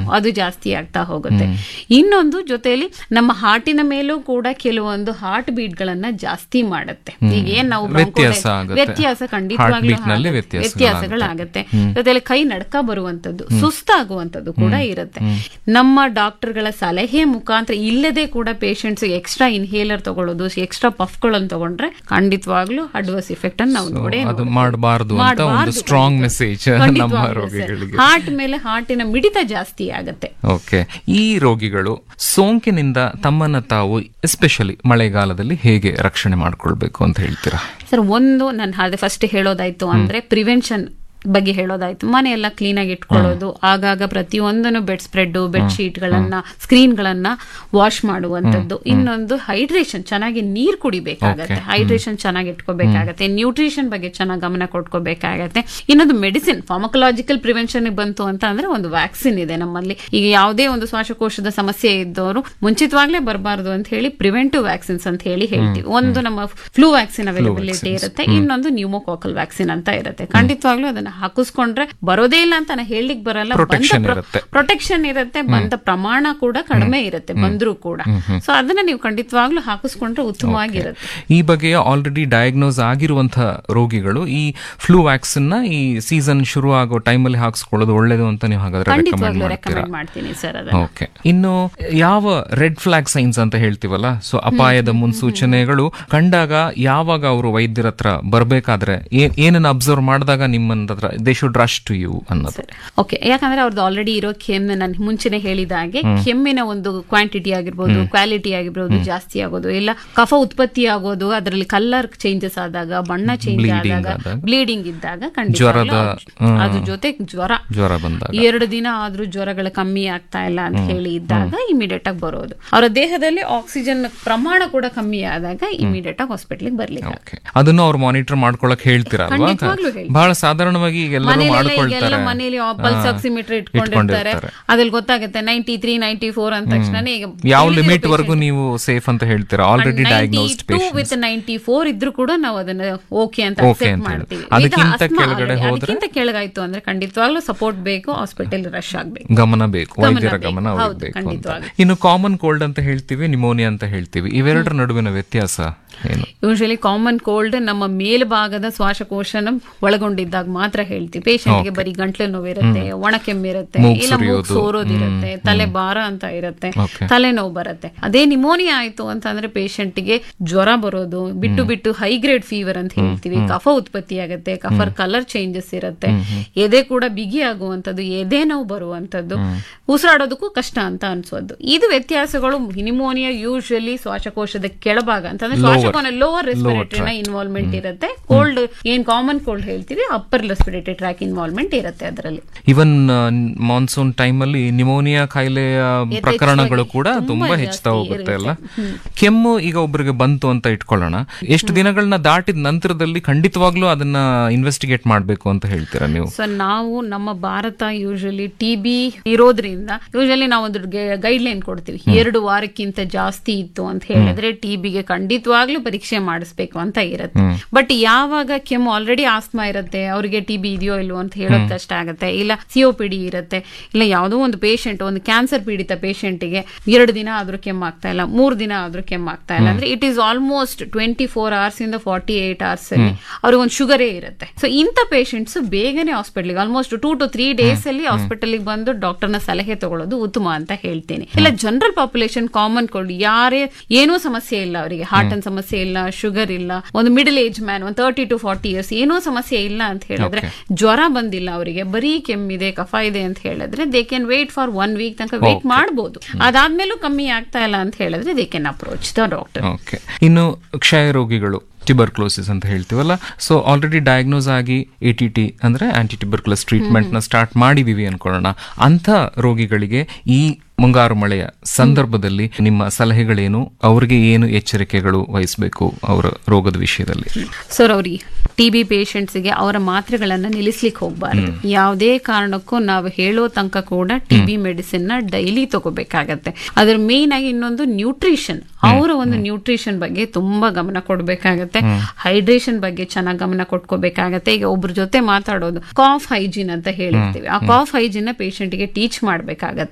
ಅದು ಜಾಸ್ತಿ ಆಗ್ತಾ ಹೋಗುತ್ತೆ ಇನ್ನೊಂದು ಜೊತೆಯಲ್ಲಿ ನಮ್ಮ ಹಾರ್ಟಿನ ಮೇಲೂ ಕೂಡ ಕೆಲವೊಂದು ಹಾರ್ಟ್ ಬೀಟ್ ಗಳನ್ನ ಜಾಸ್ತಿ ಮಾಡುತ್ತೆ ಈಗ ಏನ್ ನಾವು ವ್ಯತ್ಯಾಸ bronchodil- ಆಗುತ್ತೆ. ವ್ಯತ್ಯಾಸ ಖಂಡಿತವಾಗ್ಲೂ Heartbeat ನಲ್ಲಿ ಆಗುತ್ತೆ. ವ್ಯತ್ಯಾಸಗಳಾಗುತ್ತೆ. ವ್ಯತ್ಯಾಸಗಳಾಗುತ್ತೆ ಜೊತೆಲಿ ಕೈ ನಡ್ಕ ಬರುವಂತದ್ದು ಸುಸ್ತಾಗುವಂತದ್ದು ಕೂಡ ಇರುತ್ತೆ ನಮ್ಮ ಡಾಕ್ಟರ್ಗಳ ಸಲಹೆ ಮುಖಾಂತರ ಇಲ್ಲದೆ ಕೂಡ ಪೇಷಂಟ್ಸ್ ಎಕ್ಸ್ಟ್ರಾ ಇನ್ಹೇಲರ್ ತಗೊಳ್ಳೋದು ಎಕ್ಸ್ಟ್ರಾ ಪಫ್ಗಳನ್ನು ತಗೊಂಡ್ರೆ ಖಂಡಿತವಾಗ್ಲೂ ಅಡ್ವರ್ಸ್ ಇಫೆಕ್ಟ್ ಅನ್ನು ನಾವು ನೋಡೇ ಅದು ಮಾಡಬಾರದು ಅಂತ ಒಂದು ಸ್ಟ್ರಾಂಗ್ ಮೆಸೇಜ್ ನಮ್ಮ ರೋಗಿಗಳಿಗೆ ಹಾರ್ಟ್ ಮೇಲೆ ಹಾರ್ಟಿನ ಮಿಡಿತ ಜಾಸ್ತಿ ಆಗುತ್ತೆ ಓಕೆ ಈ ರೋಗಿಗಳು ಸೋಂಕಿನಿಂದ ತಮ್ಮನ್ನ ತಾವು ಎಸ್ಪೆಷಲಿ ಮಳೆಗಾಲದಲ್ಲಿ ಹೇಗೆ ರಕ್ಷಣೆ ಮಾಡ್ಕೊಳ್ಬೇಕು ಅಂತ ಹೇಳ್ತೀರಾ ಸರ್ ಒಂದು ನಾನು ಅದೇ ಫಸ್ಟ್ ಹೇಳೋದಾಯ್ತು ಅಂದ್ರೆ ಪ್ರಿವೆನ್ಷನ್ ಬಗ್ಗೆ ಹೇಳೋದಾಯ್ತು ಮನೆಯೆಲ್ಲ ಕ್ಲೀನ್ ಆಗಿ ಇಟ್ಕೊಳ್ಳೋದು ಆಗಾಗ ಪ್ರತಿಯೊಂದನ್ನು ಬೆಡ್ ಸ್ಪ್ರೆಡ್ ಬೆಡ್ ಶೀಟ್ ಗಳನ್ನ ಸ್ಕ್ರೀನ್ ಗಳನ್ನ ವಾಶ್ ಮಾಡುವಂತದ್ದು ಇನ್ನೊಂದು ಹೈಡ್ರೇಷನ್ ಚೆನ್ನಾಗಿ ನೀರ್ ಕುಡಿಬೇಕಾಗತ್ತೆ ಹೈಡ್ರೇಷನ್ ಚೆನ್ನಾಗಿ ಇಟ್ಕೋಬೇಕಾಗತ್ತೆ ನ್ಯೂಟ್ರಿಷನ್ ಬಗ್ಗೆ ಚೆನ್ನಾಗಿ ಗಮನ ಕೊಟ್ಕೋಬೇಕಾಗತ್ತೆ ಇನ್ನೊಂದು ಮೆಡಿಸಿನ್ ಫಾರ್ಮಕಲಾಜಿಕಲ್ ಪ್ರಿವೆನ್ಷನ್ ಬಂತು ಅಂತ ಅಂದ್ರೆ ಒಂದು ವ್ಯಾಕ್ಸಿನ್ ಇದೆ ನಮ್ಮಲ್ಲಿ ಈಗ ಯಾವುದೇ ಒಂದು ಶ್ವಾಸಕೋಶದ ಸಮಸ್ಯೆ ಇದ್ದವರು ಮುಂಚಿತವಾಗ್ಲೇ ಬರಬಾರದು ಅಂತ ಹೇಳಿ ಪ್ರಿವೆಂಟಿವ್ ವ್ಯಾಕ್ಸಿನ್ಸ್ ಅಂತ ಹೇಳಿ ಹೇಳ್ತೀವಿ ಒಂದು ನಮ್ಮ ಫ್ಲೂ ವ್ಯಾಕ್ಸಿನ್ ಅವೈಲಬಿಲಿಟಿ ಇರುತ್ತೆ ಇನ್ನೊಂದು ನ್ಯೂಮೋಕಾಕಲ್ ವ್ಯಾಕ್ಸಿನ್ ಅಂತ ಇರುತ್ತೆ ಖಂಡಿತವಾಗ್ಲೂ ಅದನ್ನ ಹಾಕಿಸ್ಕೊಂಡ್ರೆ ಬರೋದೇ ಇಲ್ಲ ಅಂತ ನಾನು ಹೇಳಲಿಕ್ಕೆ ಬರಲ್ಲ Protection ಇರುತ್ತೆ. ಪ್ರೊಟೆಕ್ಷನ್ ಇರುತ್ತೆ ಬಂದ ಪ್ರಮಾಣ ಕೂಡ ಕಡಿಮೆ ಇರುತ್ತೆ ಬಂದ್ರೂ ಕೂಡ ಸೊ ಅದನ್ನ ನೀವು ಖಂಡಿತವಾಗ್ಲೂ ಹಾಕಿಸ್ಕೊಂಡ್ರೆ ಉತ್ತಮವಾಗಿರುತ್ತೆ ಈ ಬಗ್ಗೆ ಆಲ್ರೆಡಿ ಡಯಾಗ್ನೋಸ್ ಆಗಿರುವಂತಹ ರೋಗಿಗಳು ಈ ಫ್ಲೂ ವ್ಯಾಕ್ಸಿನ್ ನ ಈ ಸೀಸನ್ ಶುರು ಆಗೋ ಟೈಮಲ್ಲಿ ಹಾಕ್ಸ್ಕೊಳ್ಳೋದು ಒಳ್ಳೇದು ಅಂತ ನೀವು ಹಾಗಾದ್ರೆ ರೆಕಮೆಂಡ್ ಖಂಡಿತವಾಗ್ಲೂ ಮಾಡ್ತೀರಾ ರೆಕಮೆಂಡ್ ಮಾಡ್ತೀನಿ ಸರ್ ಅದನ್ನ ಓಕೆ ಇನ್ನು ಯಾವ ರೆಡ್ ಫ್ಲಾಗ್ ಸೈನ್ಸ್ ಅಂತ ಹೇಳ್ತೀವಲ್ಲ ಸೊ ಅಪಾಯದ ಮುನ್ಸೂಚನೆಗಳು ಕಂಡಾಗ ಯಾವಾಗ ಅವರು ವೈದ್ಯರ ಹತ್ರ ಬರ್ಬೇಕಾದ್ರೆ ಏನ್ ಏನನ್ನ ಅಬ್ಸರ್ವ್ ಮಾಡಿದಾಗ ನಿಮ್ಮನ್ನ ಹತ್ರ they should rush to you ಅನ್ನೋದು ಓಕೆ ಯಾಕಂದ್ರೆ ಅವ್ರದ್ದು ಆಲ್ರೆಡಿ ಇರೋ ಕೆಮ್ಮು ನಾನು ಮುಂಚೆನೆ ಹೇಳಿದ ಹಾಗೆ ಕೆಮ್ಮಿನ ಒಂದು ಕ್ವಾಂಟಿಟಿ ಆಗಿರ್ಬೋದು ಕ್ವಾಲಿಟಿ ಆಗಿರ್ಬೋದು ಜಾಸ್ತಿ ಆಗೋದು ಇಲ್ಲ ಕಫ ಉತ್ಪತ್ತಿ ಆಗೋದು ಅದರಲ್ಲಿ ಕಲರ್ ಚೇಂಜಸ್ ಆದಾಗ ಬಣ್ಣ ಚೇಂಜ್ Bleeding ಆದಾಗ ಆದಾಗ. ಬ್ಲೀಡಿಂಗ್ ಇದ್ದಾಗ ಜ್ವರದ, ಖಂಡಿತ ಅದ್ರ ಜೊತೆ ಜ್ವರ ಜ್ವರ ಬಂದಾಗ ಎರಡು ದಿನ ಆದ್ರೂ ಜ್ವರಗಳು ಕಮ್ಮಿ ಆಗ್ತಾ ಇಲ್ಲ ಅಂತ ಹೇಳಿ ಇದ್ದಾಗ ಇಮಿಡಿಯೇಟ್ ಆಗಿ ಬರೋದು ಅವರ ದೇಹದಲ್ಲಿ ಆಕ್ಸಿಜನ್ ಪ್ರಮಾಣ ಕೂಡ ಕಮ್ಮಿ ಆದಾಗ ಇಮಿಡಿಯೇಟ್ ಆಗಿ ಹಾಸ್ಪಿಟ್ಲಿಗೆ ಬರ್ಲಿಕ್ಕೆ ಓಕೆ ಅದನ್ನು ಅವ್ರು ಮಾನಿಟರ್ ಮಾಡ್ಕೊಳಕ್ ಹೇಳ್ತೀರಾ ಅಲ್ವಾ ಖಂಡಿತವಾಗ್ಲೂ ಹೇಳ್ತೀನಿ. ಬಹಳ ಸಾಧಾರಣವಾಗಿ ಈಗ ಎಲ್ಲರೂ ಮನೇಲೆಲ್ಲ ಮಾಡ್ಕೊಳ್ತಾರೆ ಈಗೆಲ್ಲ ಮನೇಲಿ ಪಲ್ಸ್ ಆಕ್ಸಿಮೀಟರ್ ಇಟ್ಕೊಂಡಿರ್ತಾರೆ ಇಟ್ಕೊಂಡಿರ್ತಾರೆ. ಅದ್ರಲ್ಲಿ ಗೊತ್ತಾಗುತ್ತೆ ನೈಂಟಿ ತ್ರೀ ನೈಂಟಿ ಫೋರ್ ಅಂದ ತಕ್ಷಣ ಈಗ ಯಾವ ಲಿಮಿಟ್ ವರೆಗೂ ನೀವು ಸೇಫ್ ಅಂತ ಹೇಳ್ತೀರಾ already diagnosed to with ninety four ಇದ್ರು ಕೂಡ ನಾವು ಅದನ್ನ ಓಕೆ ಅಂತ Okay ಅಕ್ಸೆಪ್ಟ್ ಅಂತ ಹೇಳಿ. ಮಾಡ್ತೀವಿ ಅದಕ್ಕಿಂತ ಈಗ asthma ಕೆಳಗಡೆ already- ಹೋದ್ರೆ? ಅದಕ್ಕಿಂತ ಕೆಳಗಾಯ್ತು ಅಂದ್ರೆ ಖಂಡಿತವಾಗ್ಲೂ ಸಪೋರ್ಟ್ ಬೇಕು ಹಾಸ್ಪಿಟಲ್ ರಶ್ ಆಗ್ಬೇಕು ಗಮನ ಬೇಕು ಗಮನ ವೈದ್ಯರ ಬೇಕು. ಗಮನ ಅವ್ರಿಗೆ ಹೌದು, ಬೇಕು ಅಂತ ಖಂಡಿತವಾಗಿ. ಇನ್ನು ಕಾಮನ್ ಕೋಲ್ಡ್ ಅಂತ ಹೇಳ್ತೀವಿ ನಿಮೋನಿಯಾ ಅಂತ ಹೇಳ್ತೀವಿ ಇವೆರಡರ ನಡುವಿನ ವ್ಯತ್ಯಾಸ ಏನು ಯೂಶಲಿ ಕಾಮನ್ ಕೋಲ್ಡ್ ನಮ್ಮ ಮೇಲ್ಭಾಗದ ಶ್ವಾಸಕೋಶನ ಒಳಗೊಂಡಿದ್ದಾಗ ಮಾತ್ರ ಹೇಳ್ತೀವಿ ಪೇಷಂಟ್ಗೆ ಬರೀ ಗಂಟ್ಲು ನೋವಿರುತ್ತೆ ಒಣ ಕೆಮ್ಮಿರುತ್ತೆ ಮೂಗ್ ಇಲ್ಲ ಮೂಗ್ ಸುರಿಯೋದು. ಸೋರೋದಿರುತ್ತೆ ತಲೆ ಭಾರ ಅಂತ ಇರುತ್ತೆ Okay. ತಲೆನೋವು ಬರುತ್ತೆ ಅದೇ ನಿಮೋನಿಯಾ ಆಯ್ತು ಅಂತಂದ್ರೆ ಪೇಷಂಟ್ಗೆ ಜ್ವರ ಬರೋದು ಬಿಟ್ಟು ಬಿಟ್ಟು ಹೈ ಗ್ರೇಡ್ ಫೀವರ್ ಅಂತ ಹೇಳ್ತೀವಿ ಕಫ ಉತ್ಪತ್ತಿ ಆಗುತ್ತೆ ಕಫರ್ ಕಲರ್ ಚೇಂಜಸ್ ಇರುತ್ತೆ ಎದೆ ಕೂಡ ಬಿಗಿ ಆಗುವಂತದ್ದು ಎದೆ ನೋವು ಬರುವಂತದ್ದು ಉಸಿರಾಡೋದಕ್ಕೂ ಕಷ್ಟ ಅಂತ ಅನ್ಸೋದು ಇದು ವ್ಯತ್ಯಾಸಗಳು ನಿಮೋನಿಯಾ ಯೂಶಲಿ ಶ್ವಾಸಕೋಶದ ಕೆಳಭಾಗ ಅಂತಂದ್ರೆ ಶ್ವಾಸಕೋಶ ಲೋವರ್ ರೆಸ್ಪಿರೇಟರಿನ ಇನ್ವಾಲ್ವ್ಮೆಂಟ್ ಇರುತ್ತೆ ಕೋಲ್ಡ್ ಏನ್ ಕಾಮನ್ ಕೋಲ್ಡ್ ಹೇಳ್ತೀವಿ ಅಪ್ಪರ್ ರೆಸ್ಪಿರೇಟರಿ ಟ್ರ್ಯಾಕ್ ಇನ್ವಾಲ್ವ್ಮೆಂಟ್ ಇರುತ್ತೆ ಅದರಲ್ಲಿ ಇವನ್ ಮಾನ್ಸೂನ್ ಟೈಮ್ ಅಲ್ಲಿ ನಿಮೋನಿಯಾ ಕಾಯಿಲೆಯ ಪ್ರಕರಣಗಳು ಕೂಡ ತುಂಬಾ ತುಂಬಾ ಜಾಸ್ತಿ ಹೆಚ್ಚುತ್ತಾ ಹೋಗುತ್ತೆ ಅಲ್ಲ ಇರುತ್ತೆ. ಕೆಮ್ಮು ಈಗ ಒಬ್ಬರಿಗೆ ಬಂತು ಅಂತ ಇಟ್ಕೊಳ್ಳೋಣ ಎಷ್ಟು ದಿನಗಳನ್ನ ದಾಟಿದ ನಂತರದಲ್ಲಿ ಖಂಡಿತವಾಗ್ಲೂ ಅದನ್ನ ಇನ್ವೆಸ್ಟಿಗೇಟ್ ಮಾಡ್ಬೇಕು ಅಂತ ಹೇಳ್ತೀರಾ ನೀವು ಸೊ ನಾವು ನಮ್ಮ ಭಾರತ ಯೂಶಲಿ ಟಿ ಬಿ ಇರೋದ್ರಿಂದ ಯೂಶಲಿ ನಾವು ಒಂದು ಗೈಡ್ ಲೈನ್ ಕೊಡ್ತೀವಿ ಎರಡು ವಾರಕ್ಕಿಂತ ಜಾಸ್ತಿ ಇತ್ತು ಅಂತ ಹೇಳಿದ್ರೆ ಟಿ ಬಿಗೆ ಖಂಡಿತವಾಗ್ಲೂ ಪರೀಕ್ಷೆ ಮಾಡಿಸ್ಬೇಕು ಅಂತ ಇರುತ್ತೆ ಬಟ್ ಯಾವಾಗ ಕೆಮ್ಮು ಆಲ್ರೆಡಿ ಆಸ್ಮಾ ಇರುತ್ತೆ ಅವರಿಗೆ ಟಿ ಬಿ ಇದೆಯೋ ಇಲ್ವೋ ಅಂತ ಹೇಳೋದು ಕಷ್ಟ ಆಗುತ್ತೆ ಇಲ್ಲ ಸಿಒಪಿಡಿ ಇರುತ್ತೆ ಇಲ್ಲ ಯಾವುದೋ ಒಂದು ಪೇಷಂಟ್ ಒಂದು ಕ್ಯಾನ್ಸರ್ ಪೀಡಿತ ಪೇಷಂಟ್ಗೆ ಎರಡು ದಿನ ಆದ್ರೂ ಕೆಮ್ಮು ಆಗ್ತಾ ಇಲ್ಲ ಮೂರು ದಿನ ಆದ್ರೂ ಕೆಮ್ಮು ಆಗ್ತಾ ಇಲ್ಲ ಅಂದ್ರೆ it is almost twenty four hours ಇಂದ ಫಾರ್ಟಿ ಏಟ್ ಅವರ್ಸ್ ಅಲ್ಲಿ ಅವ್ರಿಗೆ ಒಂದು ಶುಗರೇ ಇರುತ್ತೆ ಸೊ ಇಂಥ ಪೇಷಂಟ್ಸ್ ಬೇಗನೆ ಹಾಸ್ಪಿಟಲ್ಗೆ almost two to three days ಅಲ್ಲಿ ಹಾಸ್ಪಿಟಲ್ಗೆ ಬಂದು ಡಾಕ್ಟರ್ನ ಸಲಹೆ ತಗೊಳ್ಳೋದು ಉತ್ತಮ ಅಂತ ಹೇಳ್ತೀನಿ ಇಲ್ಲ ಜನರಲ್ ಪಾಪ್ಯುಲೇಷನ್ ಕಾಮನ್ ಕೋಲ್ಡ್ ಯಾರೇ ಏನೂ ಸಮಸ್ಯೆ ಇಲ್ಲ ಅವರಿಗೆ ಹಾರ್ಟ್ ಅನ್ ಸಮಸ್ಯೆ ಇಲ್ಲ ಶುಗರ್ ಇಲ್ಲ ಒಂದು ಮಿಡಲ್ ಏಜ್ ಮ್ಯಾನ್ ಒಂದು ತರ್ಟಿ ಟು ಫಾರ್ಟಿ ಇಯರ್ಸ್ ಏನೂ ಸಮಸ್ಯೆ ಇಲ್ಲ ಅಂತ ಹೇಳಿದ್ರೆ ಜ್ವರ ಬಂದಿಲ್ಲ ಅವರಿಗೆ ಬರೀ ಕೆಮ್ಮಿದೆ ಕಫ ಇದೆ ಅಂತ ಹೇಳಿದ್ರೆ they can wait for one week ತನಕ ವೇಟ್ ಮಾಡಬಹುದು ಅದಾದ್ಮೇಲೂ ಕಮ್ಮಿ ಆಗ್ತಾ ಇಲ್ಲ ಅಂತ ಹೇಳಿದ್ರೆ they can approach the doctor okay ಇನ್ನು ಕ್ಷಯ ರೋಗಿಗಳು ಟ್ಯೂಬರ್ಕ್ಲೋಸಿಸ್ ಅಂತ ಹೇಳ್ತೀವಲ್ಲ ಸೊ ಆಲ್ರೆಡಿ ಡಯಾಗ್ನೋಸ್ ಆಗಿ ಎ ಟಿ ಟಿ ಅಂದ್ರೆ ಆಂಟಿ ಟ್ಯೂಬರ್ಕ್ಲೋಸ್ ಟ್ರೀಟ್ಮೆಂಟ್ ನ ಸ್ಟಾರ್ಟ್ ಮಾಡಿದೀವಿ ಅನ್ಕೊಳ್ಳೋಣ ಅಂಥ ರೋಗಿಗಳಿಗೆ ಈ ಮುಂಗಾರು ಮಳೆಯ ಸಂದರ್ಭದಲ್ಲಿ ನಿಮ್ಮ ಸಲಹೆಗಳೇನು ಅವರಿಗೆ ಏನು ಎಚ್ಚರಿಕೆಗಳು ವಹಿಸಬೇಕು ಅವರ ರೋಗದ ವಿಷಯದಲ್ಲಿ ಸರ್ ಅವ್ರಿಗೆ ಟಿ ಬಿ ಪೇಷಂಟ್ಸ್ಗೆ ಅವರ ಮಾತ್ರೆಗಳನ್ನ ನಿಲ್ಲಿಸ್ಲಿಕ್ಕೆ ಹೋಗ್ಬಾರ್ದು ಯಾವುದೇ ಕಾರಣಕ್ಕೂ ನಾವು ಹೇಳೋ ತನಕ ಕೂಡ ಟಿ ಬಿ ಮೆಡಿಸಿನ್ ನ ಡೈಲಿ ತಗೋಬೇಕಾಗತ್ತೆ ಅದ್ರ ಮೇನ್ ಆಗಿ ಇನ್ನೊಂದು ನ್ಯೂಟ್ರಿಷನ್ ಅವರ ಒಂದು ನ್ಯೂಟ್ರಿಷನ್ ಬಗ್ಗೆ ತುಂಬಾ ಗಮನ ಕೊಡ್ಬೇಕಾಗತ್ತೆ ಹೈಡ್ರೇಷನ್ ಬಗ್ಗೆ ಚೆನ್ನಾಗಿ ಗಮನ ಕೊಟ್ಕೋಬೇಕಾಗತ್ತೆ ಈಗ ಒಬ್ರ ಜೊತೆ ಮಾತಾಡೋದು ಕಾಫ್ ಹೈಜೀನ್ ಅಂತ ಹೇಳಿರ್ತೀವಿ ಆ ಕಾಫ್ ಹೈಜೀನ್ ನ patient ಗೆ ಟೀಚ್ ಮಾಡ್ಬೇಕಾಗತ್ತೆ